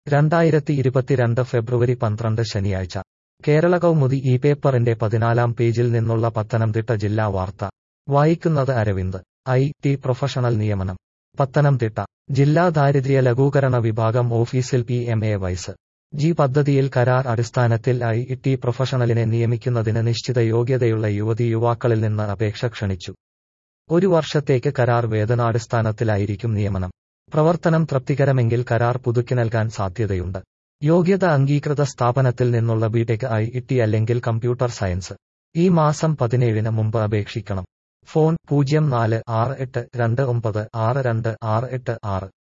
രണ്ടായിരത്തി ഇരുപത്തിരണ്ട് ഫെബ്രുവരി പന്ത്രണ്ട് ശനിയാഴ്ച കേരള കൗമുദി ഈ പേപ്പറിന്റെ പതിനാലാം പേജിൽ നിന്നുള്ള പത്തനംതിട്ട ജില്ലാ വാർത്ത വായിക്കുന്നത് അരവിന്ദ് ഐ ടി പ്രൊഫഷണൽ നിയമനം പത്തനംതിട്ട ജില്ലാ ദാരിദ്ര്യ ലഘൂകരണ വിഭാഗം ഓഫീസിൽ P M A Y G പദ്ധതിയിൽ കരാർ അടിസ്ഥാനത്തിൽ ഐ ടി പ്രൊഫഷണലിനെ നിയമിക്കുന്നതിന് നിശ്ചിത യോഗ്യതയുള്ള യുവതി യുവാക്കളിൽ നിന്ന് അപേക്ഷ ക്ഷണിച്ചു ഒരു വർഷത്തേക്ക് കരാർ വേതനാടിസ്ഥാനത്തിലായിരിക്കും നിയമനം പ്രവർത്തനം തൃപ്തികരമെങ്കിൽ കരാർ പുതുക്കി നൽകാൻ സാധ്യതയുണ്ട് യോഗ്യത അംഗീകൃത സ്ഥാപനത്തിൽ നിന്നുള്ള ബിടെക് ഐ ടി അല്ലെങ്കിൽ കമ്പ്യൂട്ടർ സയൻസ് ഈ മാസം പതിനേഴിന് മുമ്പ് അപേക്ഷിക്കണം ഫോൺ പൂജ്യം നാല് ആറ് എട്ട് രണ്ട് ഒമ്പത് ആറ് രണ്ട് ആറ് എട്ട് ആറ്